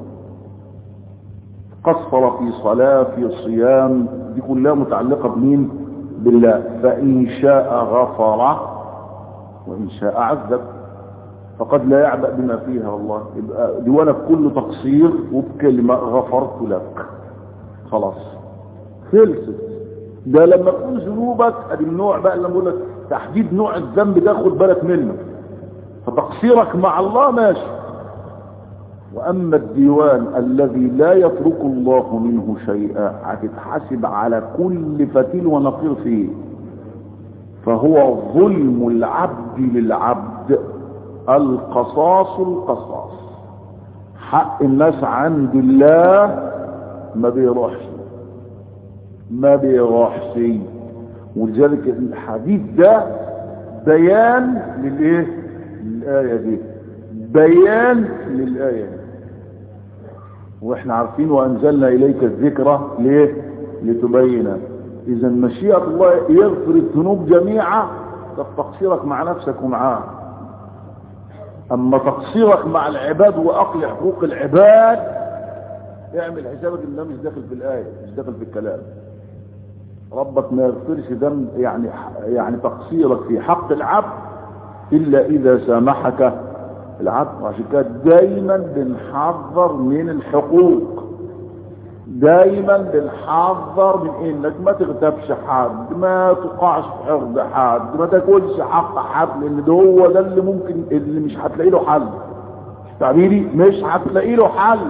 قصر في صلاة في صيام دي كلها متعلقة بمين بالله فإن شاء غفر وإن شاء عذب فقد لا يعبأ بما فيها والله يبقى ديوانك كله تقصير وبكلمة غفرت لك خلاص خلصت ده لما تكون ذنوبك ادي النوع بقى اللي بقول لك تحديد نوع الذنب ده خد بالك منه فتقصيرك مع الله ماشي واما الديوان الذي لا يترك الله منه شيئا هتتحاسب على كل فتيل ونقير فيه فهو ظلم العبد للعبد القصاص القصاص حق الناس عند الله ما بيروحش ما بيروحش ولذلك الحديث ده بيان للايه للآية دي بيان للآية دي واحنا عارفين وانزلنا اليك الذكرى ليه لتبين اذا مشيئة الله يغفر الذنوب جميعا ده تقصيرك مع نفسك ومعاه اما تقصيرك مع العباد واقل حقوق العباد اعمل حسابك ان ده مش داخل في الايه مش داخل في الكلام ربك ما يغفرش ذنب يعني يعني تقصيرك في حق العبد الا اذا سامحك العبد عشان كده دايما بنحذر من الحقوق دايما بنحذر من انك ما تغتابش حد ما تقعش في عرض حد ما تاكلش حق حد لان ده هو ده اللي ممكن اللي مش هتلاقي له حل تعبيري مش هتلاقي له حل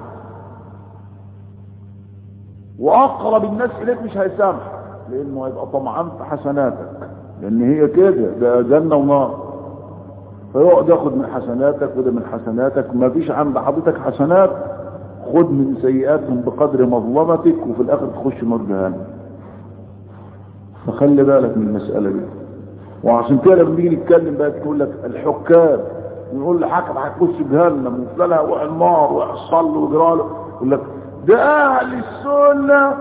واقرب الناس اليك مش هيسامحك لانه هيبقى طمعان في حسناتك لان هي كده ده جنه ونار فيقعد ياخد من حسناتك وده من حسناتك ما فيش عند حضرتك حسنات خد من سيئاتهم بقدر مظلمتك وفي الاخر تخش نار جهنم فخلي بالك من المسألة دي وعشان كده لما نيجي نتكلم بقى تقول لك الحكام ونقول لحكم هتخش جهنم وفلانها وقع النار ويحصل له ويجرى له يقول لك ده اهل السنه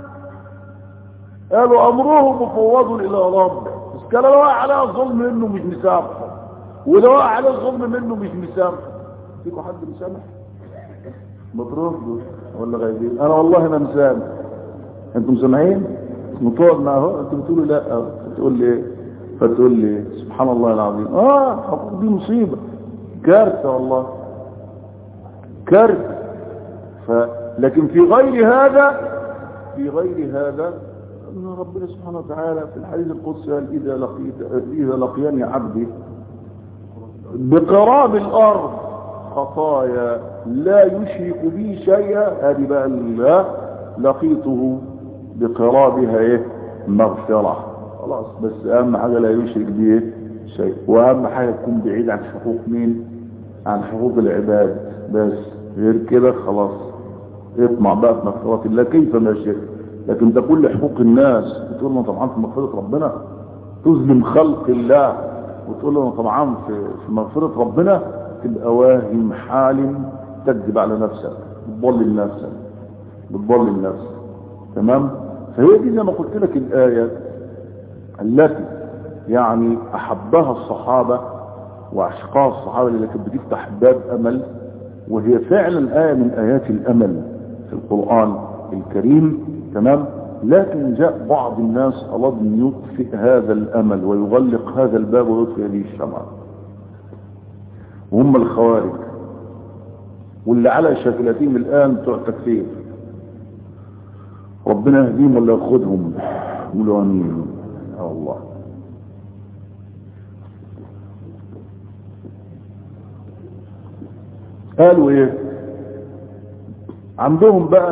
قالوا امرهم مفوض الى ربه بس كان لو وقع عليها ظلم منه مش مسامحه ولو وقع عليه ظلم منه مش مسامحه فيكم حد مسامح مطروح ولا غايبين انا والله ما مسامح انتم سامعين مطوع معه انتم بتقولوا لا تقول لي ايه فتقول لي سبحان الله العظيم اه الحقوق دي مصيبه كارثه والله كارثه ف... لكن في غير هذا في غير هذا ان ربنا سبحانه وتعالى في الحديث القدسي قال اذا لقيت اذا لقياني عبدي بقراب الارض خطايا لا يشرك بي شيئا هذه بقى لا لقيته بقرابها ايه مغفرة خلاص بس اهم حاجة لا يشرك بي ايه شيء واهم حاجة تكون بعيد عن حقوق مين عن حقوق العباد بس غير كده خلاص اطمع بقى في مغفرة الله كيف ما شئت لكن ده كل حقوق الناس بتقول له طبعا في مغفرة ربنا تظلم خلق الله وتقول له طبعا في في مغفرة ربنا تبقى واهم حال تكذب على نفسك بتضلل نفسك بتضلل نفسك تمام فهي دي زي ما قلت لك الآية التي يعني أحبها الصحابة وأشقاها الصحابة اللي كانت بتفتح باب أمل وهي فعلا آية من آيات الأمل في القرآن الكريم تمام لكن جاء بعض الناس أراد أن يطفئ هذا الأمل ويغلق هذا الباب ويطفئ هذه الشمعة وهم الخوارج واللي على شكلتهم الآن بتوع التكفير ربنا يهديهم ولا ياخذهم قولوا امين يا الله قالوا ايه عندهم بقى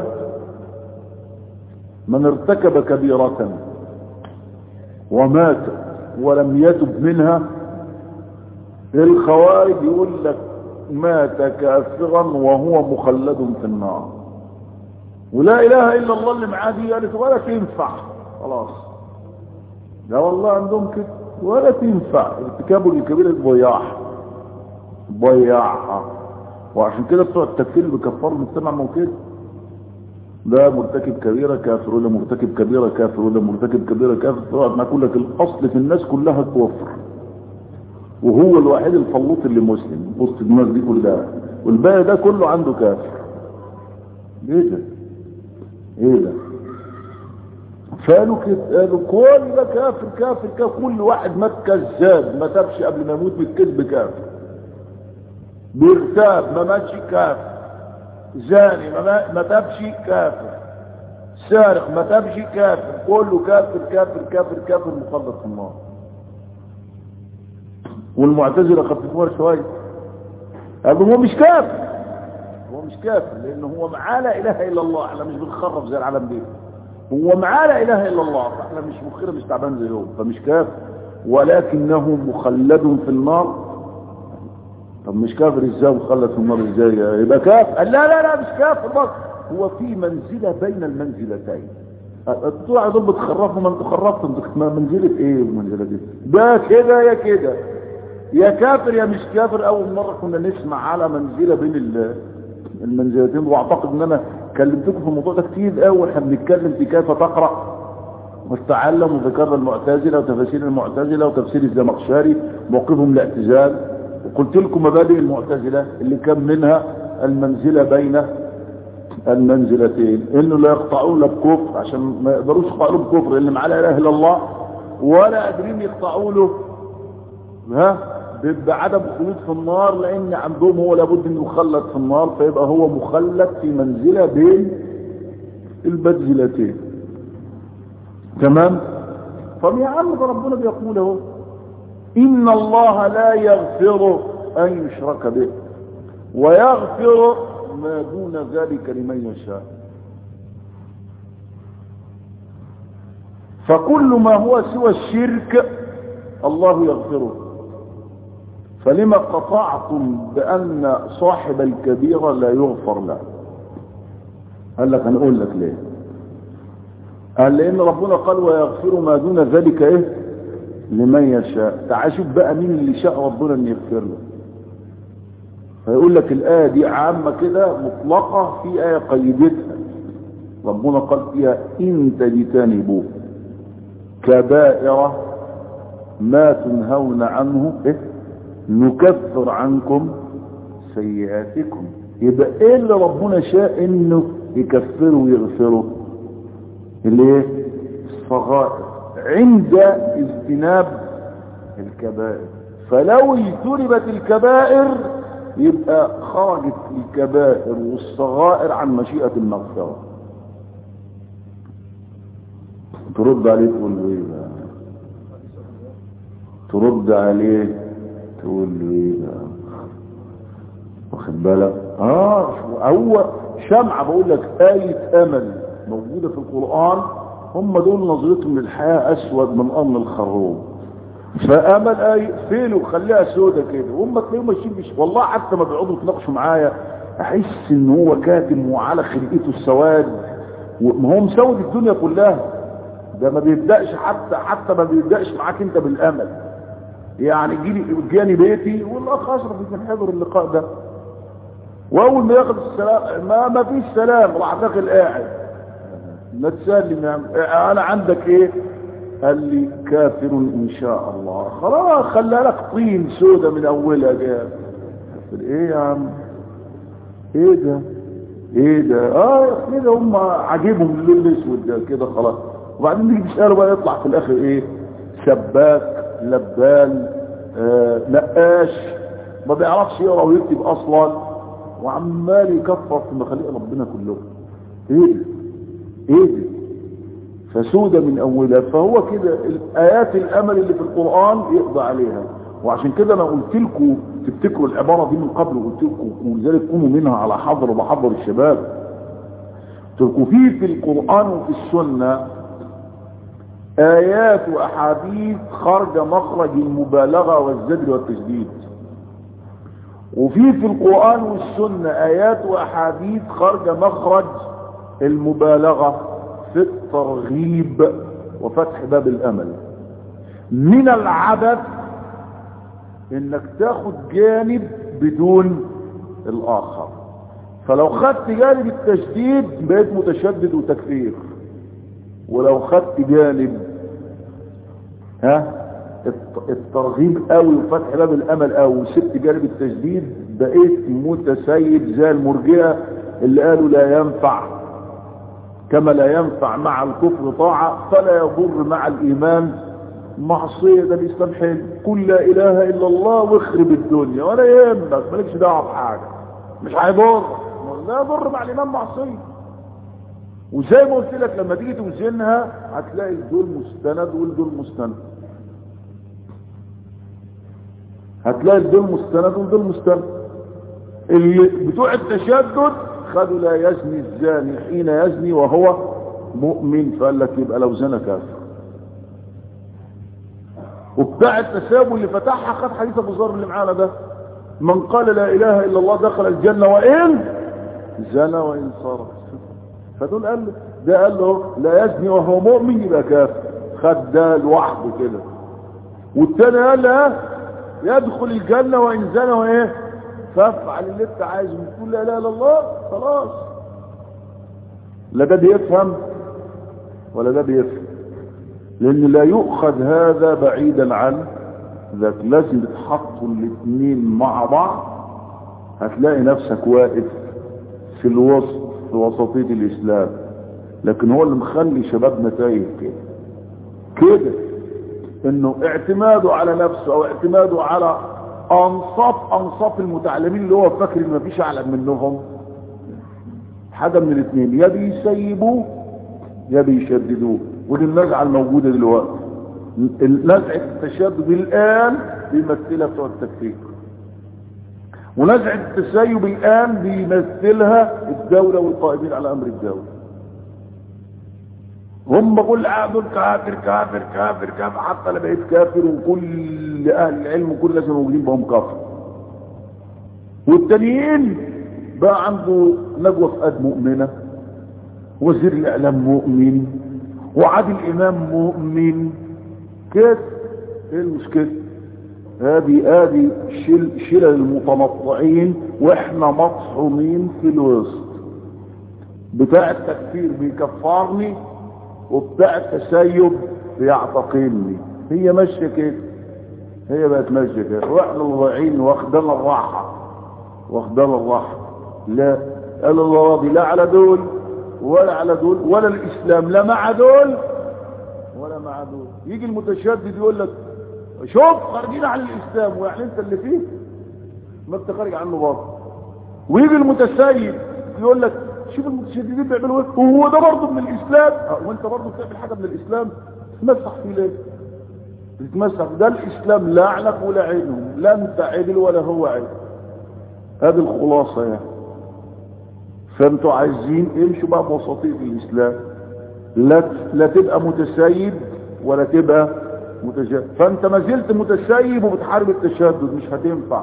من ارتكب كبيرة ومات ولم يتب منها الخوارج يقول لك مات كافرا وهو مخلد في النار ولا اله الا الله اللي معاه دي قالت ولا تنفع خلاص لا والله عندهم كده ولا تنفع ارتكابه للكبيره ضياع ضياعها وعشان كده بتوع التكفير بيكفروا المجتمع من كده ده مرتكب كبيرة كافر ولا مرتكب كبيرة كافر ولا مرتكب كبيرة كافر تقعد ما اقول لك الاصل في الناس كلها الكفر وهو الوحيد الفلوط اللي مسلم وسط الناس دي كلها والباقي ده كله عنده كافر ايه ده ايه ده قالوا كده قالوا كل ده كافر كافر كافر كل واحد مات كذاب ما تابش قبل ما يموت بالكذب كافر بيغتاب ما ماتش كافر زاني ما, ما تابش كافر سارق ما تابش كافر كله كافر كافر كافر كافر مخلص في النار والمعتزله خففوها شويه قالوا هو مش كافر هو مش كافر لانه هو معاه لا اله الا الله احنا مش بنخرف زي العالم دي هو معاه لا اله الا الله احنا مش مخير مش تعبان زيهم فمش كافر ولكنه مخلد في النار طب مش كافر ازاي مخلد في النار ازاي يبقى كافر قال لا لا لا مش كافر بس هو في منزله بين المنزلتين الطلع دول بتخرفوا ما انتوا خرفتوا انتوا منزله ايه المنزله دي ده كده يا كده يا كافر يا مش كافر اول مره كنا نسمع على منزله بين المنزلتين واعتقد ان انا كلمتكم في الموضوع ده كتير قوي احنا بنتكلم في كيف تقرا وتعلم وذكرنا المعتزلة وتفاسير المعتزلة وتفسير الزمخشري موقفهم الاعتزال وقلت لكم مبادئ المعتزلة اللي كان منها المنزلة بين المنزلتين انه لا يقطعون بكفر عشان ما يقدروش يقطعوا بكفر لان معاه لا اله الا الله ولا قادرين يقطعوا له ها بعدم خلود في النار لان عندهم هو لابد انه يخلد في النار فيبقى هو مخلد في منزلة بين البنزلتين تمام طب يا عم ده ربنا بيقول اهو ان الله لا يغفر ان يشرك به ويغفر ما دون ذلك لمن يشاء فكل ما هو سوى الشرك الله يغفره فلما قطعتم بأن صاحب الكبيرة لا يغفر له قال لك هنقول لك ليه قال لأن ربنا قال ويغفر ما دون ذلك ايه لمن يشاء تعال شوف بقى مين اللي شاء ربنا ان يغفر له فيقول لك الآية دي عامة كده مطلقة في آية قيدتها ربنا قال فيها إن تجتنبوا كبائر ما تنهون عنه إيه؟ نكفر عنكم سيئاتكم يبقى ايه اللي ربنا شاء انه يكفره ويغفره الايه الصغائر عند اجتناب الكبائر فلو اجتنبت الكبائر يبقى خرجت الكبائر والصغائر عن مشيئة المغفرة ترد عليه تقول له ايه بقى ترد عليه تقول له ايه بقى واخد بالك اه هو شمعة بقول لك آية امل موجودة في القرآن هم دول نظرتهم للحياة اسود من امن الخروب فامل اي فيلوا خليها سودة كده هم تلاقيهم ماشيين مش والله حتى ما بيقعدوا يتناقشوا معايا احس ان هو كاتم وعلى خلقته السواد وما هو مسود الدنيا كلها ده ما بيبدأش حتى حتى ما بيبدأش معاك انت بالامل يعني جيني جاني بيتي والاخ اشرف من حضر اللقاء ده واول ما ياخد السلام ما ما فيش سلام راح داخل قاعد ما تسلم يا عم انا عندك ايه قال لي كافر ان شاء الله خلاص خلى لك طين سودة من اولها جاب ايه يا عم ايه ده ايه ده اه كده هم عاجبهم اللون الاسود ده كده خلاص وبعدين نيجي تساله بقى يطلع في الاخر ايه سباك لبال آه نقاش ما بيعرفش يقرا ويكتب اصلا وعمال يكفر في مخاليق ربنا كلهم ايه ده ايه ده فسودة من اولها فهو كده ايات الامل اللي في القرآن يقضى عليها وعشان كده انا قلت لكم تفتكروا العبارة دي من قبل وقلت لكم ولذلك كونوا منها على حظر وبحضر الشباب قلت لكم في في القرآن وفي السنة آيات وأحاديث خارج مخرج المبالغة والزجر والتشديد وفي في القرآن والسنة آيات وأحاديث خارج مخرج المبالغة في الترغيب وفتح باب الأمل من العبث انك تاخد جانب بدون الآخر فلو خدت جانب التشديد بقيت متشدد وتكفير ولو خدت جانب ها الترغيب قوي وفتح باب الامل قوي وسبت جانب التجديد بقيت متسيب زي المرجئه اللي قالوا لا ينفع كما لا ينفع مع الكفر طاعه فلا يضر مع الايمان معصيه ده الاسلام حلو قل لا اله الا الله واخرب الدنيا ولا يهمك مالكش دعوه بحاجه مش هيضر لا يضر مع الايمان معصيه وزي ما قلت لك لما تيجي توزنها هتلاقي دول مستند ودول مستند هتلاقي دول مستند ودول مستند اللي بتوع التشدد خدوا لا يزني الزاني حين يزني وهو مؤمن فقال لك يبقى لو زنى كافر وبتاع التساوي اللي فتحها خد حديث ابو ذر اللي معانا ده من قال لا اله الا الله دخل الجنه وان زنى وان صار فدول قال له ده قال له لا يزني وهو مؤمن يبقى كافر خد ده لوحده كده والتاني قال له يدخل الجنة وإن زنى وإيه فافعل اللي انت عايزه تقول لا اله الا الله خلاص لا ده بيفهم ولا ده بيفهم لان لا يؤخذ هذا بعيدا عن ذاك لازم تحطوا الاثنين مع بعض هتلاقي نفسك واقف في الوسط في وسطية الاسلام لكن هو اللي مخلي شبابنا تايه كده كده انه اعتماده على نفسه او اعتماده على انصاف انصاف المتعلمين اللي هو فاكر ان مفيش اعلم منهم حاجة من الاثنين يا بيسيبوه يا بيشددوه ودي النزعة الموجودة دلوقتي نزعة التشدد الآن بيمثلها بتوع التكفير ونزعة التسيب الآن بيمثلها الدولة والقائمين على أمر الدولة هم بقول دول كافر كافر كافر كافر حتى انا بقيت كافر وكل اهل العلم وكل الناس الموجودين بهم كافر والتانيين بقى عنده نجوى فؤاد مؤمنة وزير الاعلام مؤمن وعادل امام مؤمن كده ايه المشكلة هذه هذه شل شلل المتنطعين واحنا مطحونين في الوسط بتاع التكفير بيكفرني وبتاع التسيب بيعتقلني هي ماشيه كده هي بقت ماشيه كده واحنا الضايعين واخدنا الراحه واخدنا الراحه لا قال الله راضي لا على دول ولا على دول ولا الاسلام لا مع دول ولا مع دول يجي المتشدد يقول لك شوف خارجين عن الاسلام ويعني انت اللي فيه ما انت خارج عنه برضه ويجي المتسيب يقول لك شوف المتشددين بيعملوا ايه وهو ده برضه من الاسلام اه وانت برضه بتعمل حاجه من الاسلام تتمسح فيه ليه تتمسح ده الاسلام لا اعلك ولا عينهم لا انت عدل ولا هو عدل هذه الخلاصه يعني فانتوا عايزين امشوا بقى بوسطيه الاسلام لا لا تبقى متسيب ولا تبقى متشدد فانت ما زلت متسيب وبتحارب التشدد مش هتنفع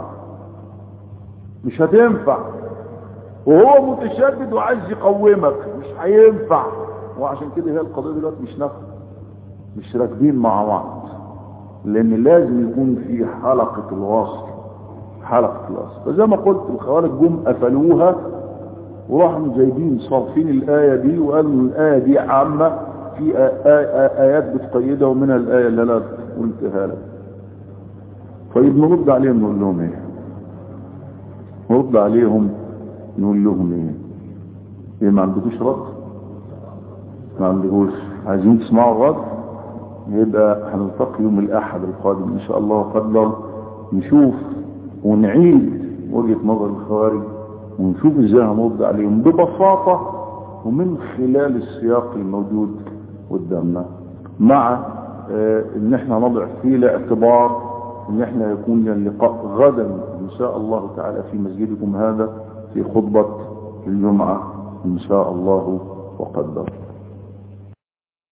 مش هتنفع وهو متشدد وعايز يقومك مش هينفع وعشان كده هي القضيه دلوقتي مش نافعه مش راكبين مع بعض لان لازم يكون في حلقه الوصل حلقه الوصل فزي ما قلت الخوارج جم قفلوها وراحوا جايبين صارفين الايه دي وقالوا الايه دي عامه في ايات بتقيدها ومنها الايه اللي انا قلتها لك طيب نرد عليهم نقول لهم ايه نرد عليهم نقول لهم ايه ايه ما عندكوش رد ما عندكوش عايزين تسمعوا الرد يبقى هنلتقي يوم الاحد القادم ان شاء الله قدر نشوف ونعيد وجهة نظر الخوارج ونشوف ازاي هنرد عليهم ببساطة ومن خلال السياق الموجود قدامنا مع اه ان احنا نضع فيه لاعتبار ان احنا يكون اللقاء غدا ان شاء الله تعالى في مسجدكم هذا في خطبة الجمعة إن شاء الله وقدر